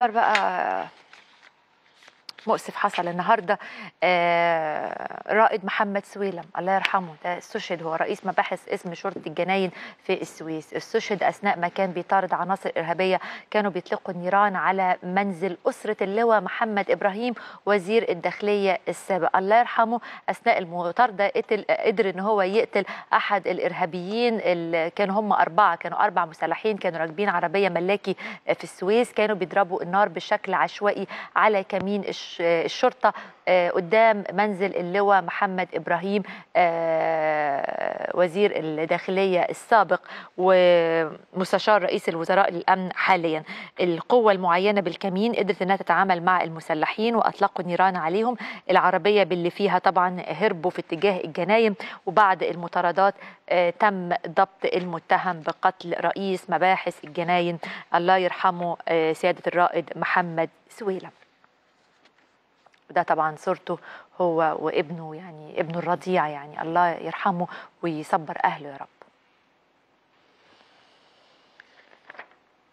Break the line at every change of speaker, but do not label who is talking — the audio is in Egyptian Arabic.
بقى مؤسف حصل النهارده آه، رائد محمد سويلم الله يرحمه ده استشهد هو رئيس مباحث اسم شرطه الجناين في السويس استشهد اثناء ما كان بيطارد عناصر ارهابيه كانوا بيطلقوا النيران على منزل اسره اللواء محمد ابراهيم وزير الداخليه السابق الله يرحمه اثناء المطارده قتل قدر ان هو يقتل احد الارهابيين اللي كانوا هم اربعه كانوا اربع مسلحين كانوا راكبين عربيه ملاكي في السويس كانوا بيضربوا النار بشكل عشوائي على كمين الش- الشرطه آه، قدام منزل اللواء محمد ابراهيم آه، وزير الداخليه السابق ومستشار رئيس الوزراء للامن حاليا القوه المعينه بالكمين قدرت انها تتعامل مع المسلحين واطلقوا النيران عليهم العربيه باللي فيها طبعا هربوا في اتجاه الجناين وبعد المطاردات آه، تم ضبط المتهم بقتل رئيس مباحث الجناين الله يرحمه آه، سياده الرائد محمد سويلم وده طبعا صورته هو وابنه يعني ابنه الرضيع يعني الله يرحمه ويصبر اهله يا رب